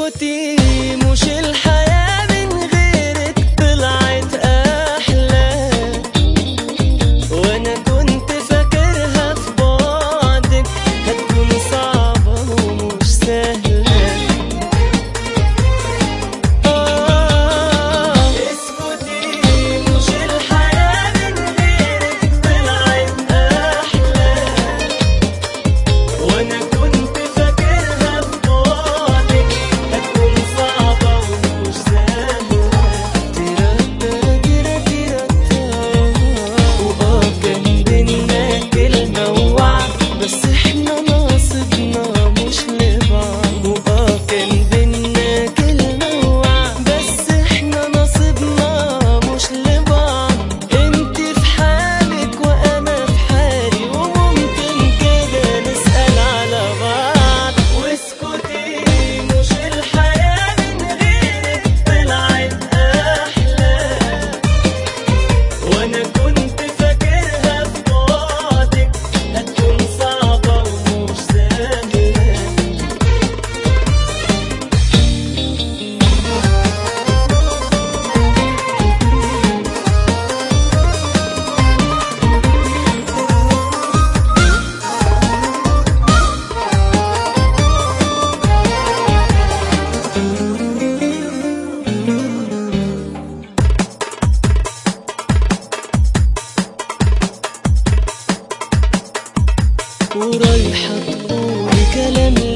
اسكتي مش الحياة من غيرك طلعت أحلى وأنا كنت فاكرها في بعدك هتكون صعبة ومش سهلة آه اسكتي مش الحياة من غيرك طلعت أحلى وانا كنت فاكرها في بعدك هتكون صعبة ومش سهلة تيراتا تيرا تيراتا واه كان بينا كلمة ووعد بس احنا ناصبنا مش لبعض واه كان بينا كلمة ووعد بس احنا ناصبنا مش لبعض انت في حالك وانا في حالي وممكن كده نسأل على بعض واسكتي مش الحياة من غيرك طلعت أحلى وانا كنت فاكرها في بعدك هتكون صعبة ومش سهلة ورايحة تقولي كلام